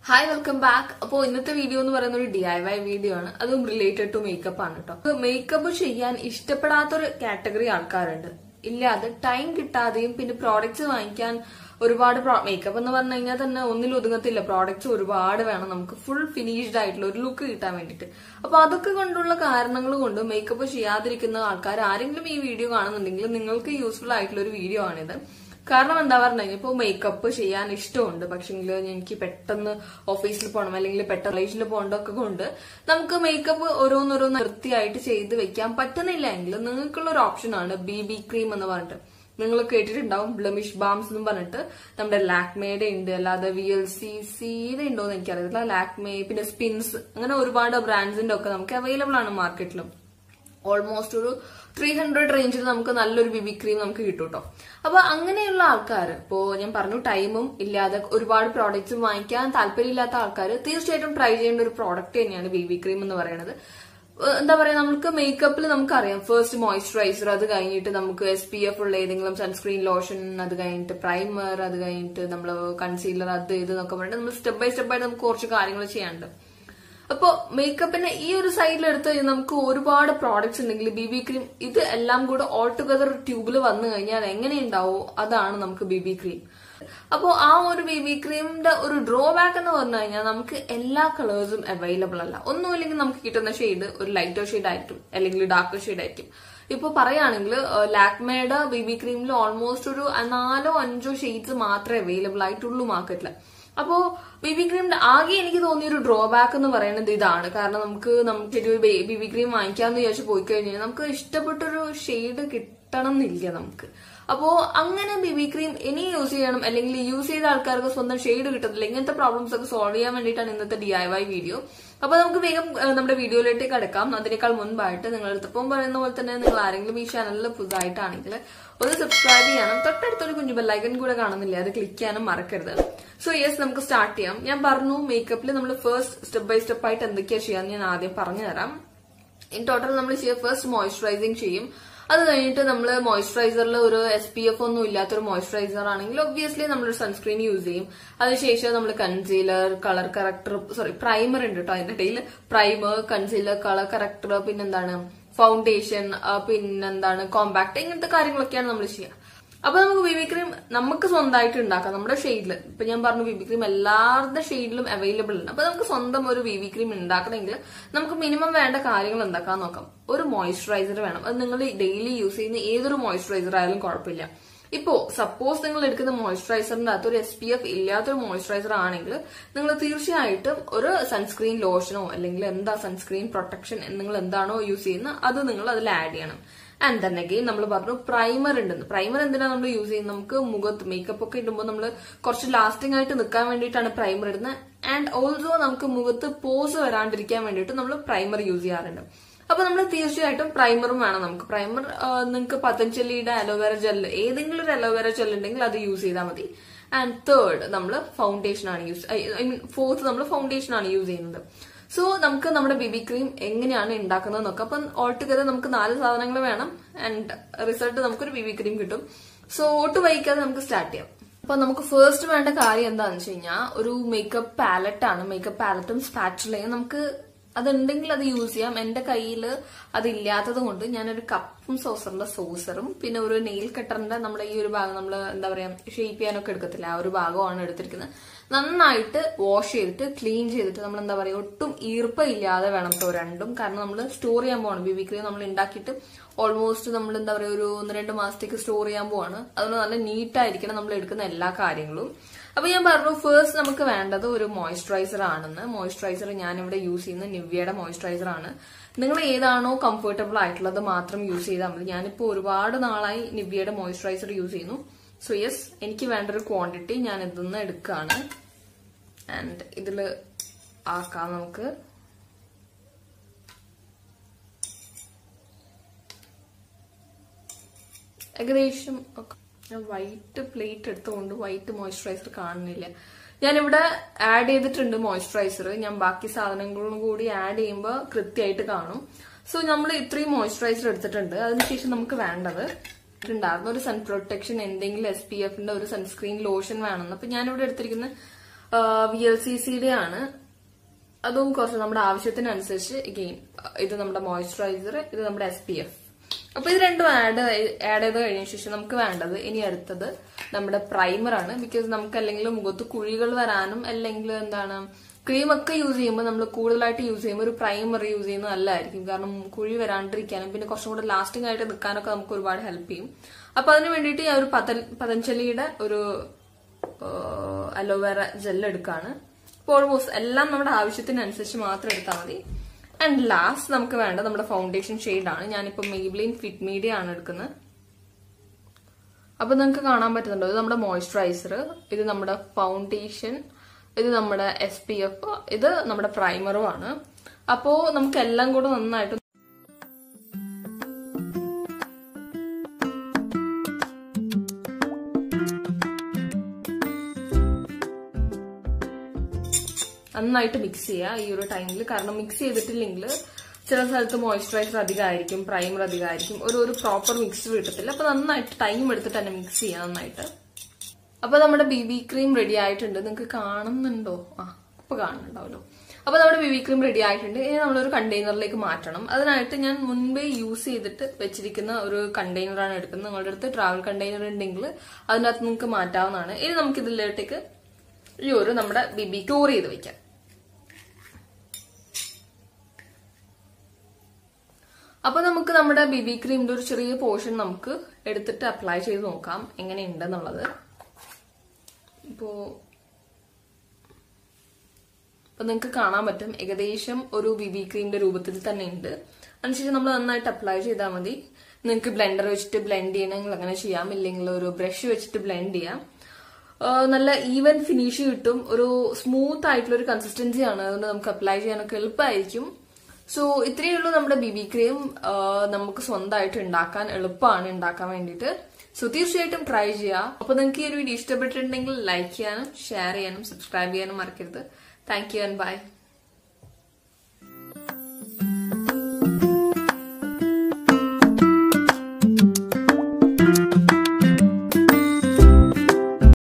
hi welcome back അപ്പോൾ ഇന്നത്തെ video എന്ന് പറയുന്ന ഒരു ഡി ഐ വൈ വീഡിയോ ആണ് അതും റിലേറ്റഡ് ടു മേക്കപ്പ് ആണ് കേട്ടോ മേക്കപ്പ് ചെയ്യാൻ ഇഷ്ടപ്പെടാത്തൊരു കാറ്റഗറി ആൾക്കാരുണ്ട് ഇല്ലാതെ ടൈം കിട്ടാതെയും പിന്നെ പ്രോഡക്ട്സ് വാങ്ങിക്കാൻ ഒരുപാട് മേക്കപ്പ് എന്ന് പറഞ്ഞു കഴിഞ്ഞാൽ തന്നെ ഒന്നിലും ഒതുങ്ങത്തില്ല പ്രോഡക്ട്സ് ഒരുപാട് വേണം നമുക്ക് ഫുൾ ഫിനിഷ്ഡ് ആയിട്ടുള്ള ഒരു ലുക്ക് കിട്ടാൻ വേണ്ടിയിട്ട് അപ്പൊ അതൊക്കെ കൊണ്ടുള്ള കാരണങ്ങൾ കൊണ്ട് മേക്കപ്പ് ചെയ്യാതിരിക്കുന്ന ആൾക്കാർ ആരെങ്കിലും ഈ വീഡിയോ കാണുന്നുണ്ടെങ്കിൽ നിങ്ങൾക്ക് യൂസ്ഫുൾ ആയിട്ടുള്ള ഒരു വീഡിയോ ആണിത് കാരണം എന്താ പറഞ്ഞാൽ ഇപ്പൊ മേക്കപ്പ് ചെയ്യാൻ ഇഷ്ടമുണ്ട് പക്ഷെങ്കിൽ എനിക്ക് പെട്ടെന്ന് ഓഫീസിൽ പോകണം അല്ലെങ്കിൽ പെട്ടെന്ന് കോളേജിൽ പോകേണ്ടതൊക്കെ കൊണ്ട് നമുക്ക് മേക്കപ്പ് ഓരോന്നോരോന്ന് വൃത്തിയായിട്ട് ചെയ്ത് വെക്കാൻ പറ്റുന്നില്ല എങ്കിൽ നിങ്ങൾക്കുള്ള ഒരു ഓപ്ഷനാണ് ബി ബി ക്രീം എന്ന് പറഞ്ഞിട്ട് നിങ്ങൾ കേട്ടിട്ടുണ്ടാവും ബ്ലമിഷ് ബാംസ് എന്ന് പറഞ്ഞിട്ട് നമ്മുടെ ലാക്മേയുടെ ഉണ്ട് അല്ലാതെ വി എൽ സി സിയുടെ ഉണ്ടോ എന്ന് എനിക്കറിയില്ല ലാക്മേ പിന്നെ സ്പിൻസ് അങ്ങനെ ഒരുപാട് ബ്രാൻഡ്സിന്റെ ഒക്കെ നമുക്ക് അവൈലബിൾ ആണ് മാർക്കറ്റിലും ഓൾമോസ്റ്റ് ഒരു ത്രീ ഹൺഡ്രഡ് റേഞ്ചിൽ നമുക്ക് നല്ലൊരു ബിബി ക്രീം നമുക്ക് കിട്ടും കേട്ടോ അപ്പൊ അങ്ങനെയുള്ള ആൾക്കാർ ഇപ്പോ ഞാൻ പറഞ്ഞു ടൈമും ഇല്ലാതെ ഒരുപാട് പ്രോഡക്റ്റ്സ് വാങ്ങിക്കാൻ താല്പര്യമില്ലാത്ത ആൾക്കാർ തീർച്ചയായിട്ടും ട്രൈ ചെയ്യേണ്ട ഒരു പ്രോഡക്റ്റ് തന്നെയാണ് ബിബി ക്രീം എന്ന് പറയുന്നത് ഏഹ് എന്താ പറയാ നമുക്ക് മേക്കപ്പിൽ നമുക്കറിയാം ഫസ്റ്റ് മോയ്സ്ചറൈസർ അത് കഴിഞ്ഞിട്ട് നമുക്ക് എസ് പി എഫ് ഉള്ള ഏതെങ്കിലും സൺസ്ക്രീൻ ലോഷൻ അത് കഴിഞ്ഞിട്ട് പ്രൈമർ അത് കഴിഞ്ഞിട്ട് നമ്മൾ കൺസീലർ അത് ഇത് എന്നൊക്കെ പറഞ്ഞിട്ട് നമ്മൾ സ്റ്റെപ്പ് ബൈ സ്റ്റെപ്പ് ആയിട്ട് നമുക്ക് കുറച്ച് കാര്യങ്ങൾ ചെയ്യാനുണ്ട് അപ്പോ മേക്കപ്പിന്റെ ഈ ഒരു സൈഡിൽ എടുത്ത് കഴിഞ്ഞാൽ നമുക്ക് ഒരുപാട് പ്രോഡക്ട്സ് ഉണ്ടെങ്കിൽ ബി ബി ക്രീം ഇത് എല്ലാം കൂടെ ഓൾ ടുഗദർ ട്യൂബിൽ വന്നു കഴിഞ്ഞാൽ എങ്ങനെ ഉണ്ടാവോ അതാണ് നമുക്ക് ബി ബി ക്രീം അപ്പോ ആ ഒരു ബി ബി ക്രീമിന്റെ ഒരു ഡ്രോബാക്ക് എന്ന് പറഞ്ഞു കഴിഞ്ഞാൽ നമുക്ക് എല്ലാ കളേഴ്സും അവൈലബിൾ അല്ല ഒന്നുമില്ലെങ്കിൽ നമുക്ക് കിട്ടുന്ന ഷെയ്ഡ് ഒരു ലൈറ്റർ ഷെയ്ഡ് ആയിരിക്കും അല്ലെങ്കിൽ ഡാർക്കർ ഷെയ്ഡ് ആയിരിക്കും ഇപ്പൊ പറയുകയാണെങ്കിൽ ലാക്മേയുടെ ബി ബി ക്രീമിൽ ഓൾമോസ്റ്റ് ഒരു നാലോ അഞ്ചോ ഷെയ്ഡ്സ് മാത്രമേ അവൈലബിൾ ആയിട്ടുള്ളൂ മാർക്കറ്റിൽ അപ്പോ ബി ബി ക്രീമിന്റെ ആകെ എനിക്ക് തോന്നിയ ഒരു ഡ്രോബാക്ക് എന്ന് പറയുന്നത് ഇതാണ് കാരണം നമുക്ക് നമുക്ക് ഒരു ബി ബി ക്രീം വാങ്ങിക്കാന്ന് വിചാരിച്ച് പോയി കഴിഞ്ഞാൽ നമുക്ക് ഇഷ്ടപ്പെട്ടൊരു ഷെയ്ഡ് കിട്ടണം എന്നില്ല നമുക്ക് അപ്പോ അങ്ങനെ ബി ബി ക്രീം ഇനി യൂസ് ചെയ്യണം അല്ലെങ്കിൽ യൂസ് ചെയ്ത ആൾക്കാർക്ക് സ്വന്തം ഷെയ്ഡ് കിട്ടത്തില്ല ഇങ്ങനത്തെ പ്രോബ്ലംസ് ഒക്കെ സോൾവ് ചെയ്യാൻ വേണ്ടിയിട്ടാണ് ഇന്നത്തെ ഡി ഐ വൈ വീഡിയോ അപ്പൊ നമുക്ക് വേഗം ഏഹ്, നമ്മുടെ വീഡിയോയിലേക്ക് കടക്കാം അതിനേക്കാൾ മുൻപായിട്ട് നിങ്ങൾ എടുത്തപ്പം പറയുന്ന പോലെ തന്നെ നിങ്ങൾ ആരെങ്കിലും ഈ ചാനലിൽ പുതുതായിട്ടാണെങ്കിൽ ഒന്ന് സബ്സ്ക്രൈബ് ചെയ്യണം തൊട്ടടുത്തൊരു കുഞ്ഞു ബെല്ലൈക്കൻ കൂടെ കാണുന്നില്ല അത് ക്ലിക്ക് ചെയ്യാനും മറക്കരുത് സോ യെസ് നമുക്ക് സ്റ്റാർട്ട് ചെയ്യാം ഞാൻ പറഞ്ഞു മേക്കപ്പിൽ നമ്മൾ ഫസ്റ്റ് സ്റ്റെപ്പ് ബൈ സ്റ്റെപ്പ് ആയിട്ട് എന്തൊക്കെയാണ് ചെയ്യാന്ന് ഞാൻ ആദ്യം പറഞ്ഞു തരാം ഇൻ ടോട്ടൽ നമ്മൾ ചെയ്യുക ഫസ്റ്റ് മോയ്സ്ചറൈസിങ് ചെയ്യും അത് കഴിഞ്ഞിട്ട് നമ്മൾ മോയ്സ്ചറൈസറിൽ ഒരു എസ് പി എഫ് ഒന്നും ഇല്ലാത്തൊരു മോയ്സ്ചറൈസർ ആണെങ്കിൽ ഒബ്വിയസ്ലി നമ്മളൊരു സൺസ്ക്രീൻ യൂസ് ചെയ്യും അതിനുശേഷം നമ്മൾ concealer colour corrector sorry primer ഉണ്ട് കേട്ടോ അതിന്റെ ഇടയിൽ പ്രൈമർ കൺസീലർ കളർ കറക്ടർ പിന്നെന്താണ് ഫൗണ്ടേഷൻ പിന്നെന്താണ് കോമ്പാക്ട് ഇങ്ങനത്തെ കാര്യങ്ങളൊക്കെയാണ് നമ്മൾ ചെയ്യുക അപ്പൊ നമുക്ക് ബി ബി ക്രീം നമുക്ക് സ്വന്തമായിട്ട് ഉണ്ടാക്കാം നമ്മുടെ ഷെയ്ഡിൽ ഇപ്പൊ ഞാൻ പറഞ്ഞു ബി ബി ക്രീം എല്ലാവരുടെ ഷെയ്ഡിലും അവൈലബിൾ ഉണ്ട് അപ്പൊ നമുക്ക് സ്വന്തം ഒരു ബി ബി ക്രീം ഉണ്ടാക്കണമെങ്കിൽ നമുക്ക് മിനിമം വേണ്ട കാര്യങ്ങൾ എന്താക്കാൻ നോക്കാം ഒരു മോയ്സ്ചറൈസർ വേണം അത് നിങ്ങൾ ഡെയിലി യൂസ് ചെയ്യുന്ന ഏതൊരു മോയ്സ്ചറൈസർ ആയാലും കുഴപ്പമില്ല ഇപ്പോ സപ്പോസ് നിങ്ങൾ എടുക്കുന്ന മോയ്സ്ചറൈസറിന്റെ അകത്ത് ഒരു എസ് പി എഫ് ഇല്ലാത്തൊരു മോയ്സ്ചറൈസർ ആണെങ്കിൽ നിങ്ങൾ തീർച്ചയായിട്ടും ഒരു സൺസ്ക്രീൻ ലോഷനോ അല്ലെങ്കിൽ എന്താ സൺസ്ക്രീൻ പ്രൊട്ടക്ഷൻ നിങ്ങൾ എന്താണോ യൂസ് ചെയ്യുന്നത് അത് നിങ്ങൾ അതിൽ ആഡ് ചെയ്യണം ആൻഡ് ദൻ അഗെയിൻ നമ്മൾ പറഞ്ഞു പ്രൈമർ ഉണ്ടെന്ന് പ്രൈമർ എന്തിനാ നമ്മൾ യൂസ് ചെയ്യുന്നത് നമുക്ക് മുഖത്ത് മേക്കപ്പ് ഒക്കെ ഇടുമ്പോൾ നമ്മൾ കുറച്ച് ലാസ്റ്റിംഗ് ആയിട്ട് നിൽക്കാൻ വേണ്ടിയിട്ടാണ് പ്രൈമർ ഇടുന്നത് ആൻഡ് ഓൾസോ നമുക്ക് മുഖത്ത് പോസ് വരാണ്ടിരിക്കാൻ വേണ്ടിയിട്ട് നമ്മൾ പ്രൈമർ യൂസ് ചെയ്യാറുണ്ട് അപ്പൊ നമ്മൾ തീർച്ചയായിട്ടും പ്രൈമറും വേണം നമുക്ക് പ്രൈമർ നിങ്ങൾക്ക് പതഞ്ജലിയുടെ അലോവേര ജെൽ ഏതെങ്കിലും ഒരു അലോവേര ജെൽ ഉണ്ടെങ്കിൽ അത് യൂസ് ചെയ്താൽ മതി ആൻഡ് തേർഡ് നമ്മൾ ഫൗണ്ടേഷൻ ആണ് യൂസ് ഐ മീൻ ഫോർത്ത് നമ്മൾ ഫൗണ്ടേഷൻ ആണ് യൂസ് ചെയ്യുന്നത് സോ നമുക്ക് നമ്മുടെ ബിബി ക്രീം എങ്ങനെയാണ് ഉണ്ടാക്കുന്നത് നോക്കാം അപ്പം ഓൾ ടുഗദർ നമുക്ക് നാല് സാധനങ്ങൾ വേണം ആൻഡ് റിസൾട്ട് നമുക്കൊരു ബിബി ക്രീം കിട്ടും സോ ഒട്ട് വൈകാതെ നമുക്ക് സ്റ്റാർട്ട് ചെയ്യാം അപ്പൊ നമുക്ക് ഫസ്റ്റ് വേണ്ട കാര്യം എന്താണെന്ന് വെച്ച് കഴിഞ്ഞാൽ ഒരു മേക്കപ്പ് പാലറ്റ് ആണ് മേക്കപ്പ് പാലറ്റും സ്പാച്ചുലയും നമുക്ക് അതുണ്ടെങ്കിൽ അത് യൂസ് ചെയ്യാം എന്റെ കയ്യിൽ അതില്ലാത്തത് കൊണ്ട് ഞാനൊരു കപ്പും സോസറിന്റെ സോസറും പിന്നെ ഒരു നെയിൽ കട്ടറിന്റെ നമ്മുടെ ഈ ഒരു ഭാഗം നമ്മൾ എന്താ പറയാ ഷേപ്പ് ചെയ്യാനൊക്കെ എടുക്കത്തില്ല ആ ഒരു ഭാഗമാണ് എടുത്തിരിക്കുന്നത് നന്നായിട്ട് വാഷ് ചെയ്തിട്ട് ക്ലീൻ ചെയ്തിട്ട് നമ്മൾ എന്താ പറയാ ഒട്ടും ഈർപ്പം ഇല്ലാതെ വേണം കേട്ടോ രണ്ടും കാരണം നമ്മൾ സ്റ്റോർ ചെയ്യാൻ പോവാണ് ബിബി ക്രീം നമ്മൾ ഉണ്ടാക്കിയിട്ട് ഓൾമോസ്റ്റ് നമ്മൾ എന്താ പറയാ ഒരു ഒന്ന് രണ്ട് മാസത്തേക്ക് സ്റ്റോർ ചെയ്യാൻ പോവാണ് അതുകൊണ്ട് നല്ല നീറ്റായിരിക്കണം നമ്മൾ എടുക്കുന്ന എല്ലാ കാര്യങ്ങളും അപ്പൊ ഞാൻ പറഞ്ഞു ഫസ്റ്റ് നമുക്ക് വേണ്ടത് ഒരു മോയ്സ്ചറൈസർ ആണെന്ന് മോയ്സ്ചറൈസർ ഞാൻ ഇവിടെ യൂസ് ചെയ്യുന്ന നിവ്യയുടെ മോയ്സ്ചറൈസർ ആണ് നിങ്ങൾ ഏതാണോ കംഫർട്ടബിൾ ആയിട്ടുള്ളത് മാത്രം യൂസ് ചെയ്താൽ മതി ഞാനിപ്പോ ഒരുപാട് നാളായി നിവ്യയുടെ മോയ്സ്ചറൈസർ യൂസ് ചെയ്യുന്നു സോ യെസ് എനിക്ക് വേണ്ട ഒരു ക്വാണ്ടിറ്റി ഞാൻ ഇതിന്ന് എടുക്കുകയാണ് ആൻഡ് ഇതില് ആക്കാം നമുക്ക് ഏകദേശം വൈറ്റ് പ്ലേറ്റ് എടുത്തുകൊണ്ട് വൈറ്റ് മോയ്സ്ചറൈസർ കാണുന്നില്ല ഞാനിവിടെ ആഡ് ചെയ്തിട്ടുണ്ട് മോയ്സ്ചറൈസർ ഞാൻ ബാക്കി സാധനങ്ങളും കൂടി ആഡ് ചെയ്യുമ്പോൾ കൃത്യമായിട്ട് കാണും സോ നമ്മൾ ഇത്രയും മോയ്സ്ചറൈസർ എടുത്തിട്ടുണ്ട് അതിനുശേഷം നമുക്ക് വേണ്ടത് ഉണ്ടായിരുന്നു ഒരു സൺ പ്രൊട്ടക്ഷൻ എന്തെങ്കിലും എസ് പി എഫിന്റെ ഒരു സൺസ്ക്രീൻ ലോഷൻ വേണമെന്ന് അപ്പൊ ഞാനിവിടെ എടുത്തിരിക്കുന്ന വി എൽ സി സിയുടെ ആണ് അതും കുറച്ച് നമ്മുടെ ആവശ്യത്തിനനുസരിച്ച് ഗെയിം ഇത് നമ്മുടെ മോയ്സ്ചറൈസർ ഇത് നമ്മുടെ എസ് പി എഫ് അപ്പൊ ഇത് രണ്ടും ആഡ് ആഡ് ചെയ്ത് കഴിഞ്ഞ ശേഷം നമുക്ക് വേണ്ടത് ഇനി അടുത്തത് നമ്മുടെ പ്രൈമർ ആണ് ബിക്കോസ് നമുക്ക് അല്ലെങ്കിൽ മുഖത്ത് കുഴികൾ വരാനും അല്ലെങ്കിൽ എന്താണ് ക്രീം ഒക്കെ യൂസ് ചെയ്യുമ്പോൾ നമ്മൾ കൂടുതലായിട്ട് യൂസ് ചെയ്യുമ്പോൾ ഒരു പ്രൈമർ യൂസ് ചെയ്യുന്നത് നല്ലതായിരിക്കും കാരണം കുഴി വരാണ്ടിരിക്കാനും പിന്നെ കുറച്ചും കൂടെ ലാസ്റ്റിംഗ് ആയിട്ട് നിൽക്കാനൊക്കെ നമുക്ക് ഒരുപാട് ഹെൽപ്പ് ചെയ്യും അപ്പൊ അതിന് വേണ്ടിയിട്ട് ഞാൻ ഒരു പതൽ- പതഞ്ജലിയുടെ ഒരു അലോവേറ ജെൽ എടുക്കാണ് അപ്പോൾ ഓൾമോസ്റ്റ് എല്ലാം നമ്മുടെ ആവശ്യത്തിനനുസരിച്ച് മാത്രം എടുത്താൽ മതി ആൻഡ് ലാസ്റ്റ് നമുക്ക് വേണ്ട നമ്മുടെ ഫൗണ്ടേഷൻ ആണ് ഞാനിപ്പോ മെയ്ബ്ലിൻ ഫിറ്റ് മീഡിയ ആണ് എടുക്കുന്നത് അപ്പൊ നിങ്ങൾക്ക് കാണാൻ പറ്റുന്നുണ്ടോ ഇത് നമ്മുടെ മോയ്സ്ചറൈസർ ഇത് നമ്മുടെ ഫൗണ്ടേഷൻ ഇത് നമ്മുടെ എസ് പി എഫ് ഇത് നമ്മുടെ പ്രൈമറും ആണ് അപ്പോ നമുക്ക് എല്ലാം കൂടെ നന്നായിട്ട് നന്നായിട്ട് മിക്സ് ചെയ്യുക ഈ ഒരു ടൈമിൽ കാരണം മിക്സ് ചെയ്തിട്ടില്ലെങ്കിൽ ചില സ്ഥലത്ത് മോയ്സ്ചറൈസർ അധികമായിരിക്കും പ്രൈമർ അധികമായിരിക്കും ഒരു ഒരു പ്രോപ്പർ മിക്സ് കിട്ടത്തില്ല അപ്പൊ നന്നായിട്ട് ടൈം എടുത്തിട്ട് തന്നെ മിക്സ് ചെയ്യുക നന്നായിട്ട് അപ്പൊ നമ്മുടെ ബി ബി ക്രീം റെഡി ആയിട്ടുണ്ട് നിങ്ങൾക്ക് കാണുന്നുണ്ടോ ആ ഇപ്പൊ കാണുന്നുണ്ടാവല്ലോ അപ്പൊ നമ്മുടെ ബി ബി ക്രീം റെഡി ആയിട്ടുണ്ട് ഇനി നമ്മളൊരു കണ്ടെയ്നറിലേക്ക് മാറ്റണം അതിനായിട്ട് ഞാൻ മുൻപേ യൂസ് ചെയ്തിട്ട് വെച്ചിരിക്കുന്ന ഒരു കണ്ടെയ്നറാണ് എടുക്കുന്നത് നിങ്ങളുടെ അടുത്ത് ട്രാവൽ കണ്ടെയ്നർ ഉണ്ടെങ്കിൽ അതിനകത്ത് നിങ്ങൾക്ക് മാറ്റാവുന്നതാണ് ഇനി നമുക്ക് ഇതിലേക്ക് ഈ ഒരു നമ്മുടെ ബി ബി സ്റ്റോർ ചെയ്ത് വെക്കാം അപ്പൊ നമുക്ക് നമ്മുടെ ബി ബി ക്രീമിന്റെ ഒരു ചെറിയ പോർഷൻ നമുക്ക് എടുത്തിട്ട് അപ്ലൈ ചെയ്ത് നോക്കാം എങ്ങനെയുണ്ടെന്നുള്ളത് ഇപ്പോ അപ്പൊ നിങ്ങൾക്ക് കാണാൻ പറ്റും ഏകദേശം ഒരു ബി ബി ക്രീമിന്റെ രൂപത്തിൽ തന്നെ ഉണ്ട് അതിനുശേഷം നമ്മൾ നന്നായിട്ട് അപ്ലൈ ചെയ്താൽ മതി നിങ്ങൾക്ക് ബ്ലെൻഡർ വെച്ചിട്ട് ബ്ലെൻഡ് ചെയ്യണമെങ്കിൽ അങ്ങനെ ചെയ്യാം ഇല്ലെങ്കിൽ ഒരു ബ്രഷ് വെച്ചിട്ട് ബ്ലെൻഡ് ചെയ്യാം ആ, നല്ല ഈവൻ ഫിനിഷ് കിട്ടും ഒരു സ്മൂത്ത് ആയിട്ടുള്ള ഒരു കൺസിസ്റ്റൻസി ആണ് അതുകൊണ്ട് നമുക്ക് അപ്ലൈ ചെയ്യാനൊക്കെ എളുപ്പമായിരിക്കും സോ ഇത്രയേ ഉള്ളൂ നമ്മുടെ ബി ബി ക്രീം നമുക്ക് സ്വന്തമായിട്ട് ഉണ്ടാക്കാൻ എളുപ്പമാണ് ഉണ്ടാക്കാൻ വേണ്ടിയിട്ട് സോ തീർച്ചയായിട്ടും ട്രൈ ചെയ്യുക അപ്പൊ നിങ്ങൾക്ക് ഈ ഒരു വീഡിയോ ഇഷ്ടപ്പെട്ടിട്ടുണ്ടെങ്കിൽ ലൈക്ക് ചെയ്യാനും ഷെയർ ചെയ്യാനും സബ്സ്ക്രൈബ് ചെയ്യാനും മറക്കരുത് താങ്ക് യു ആൻഡ് ബൈ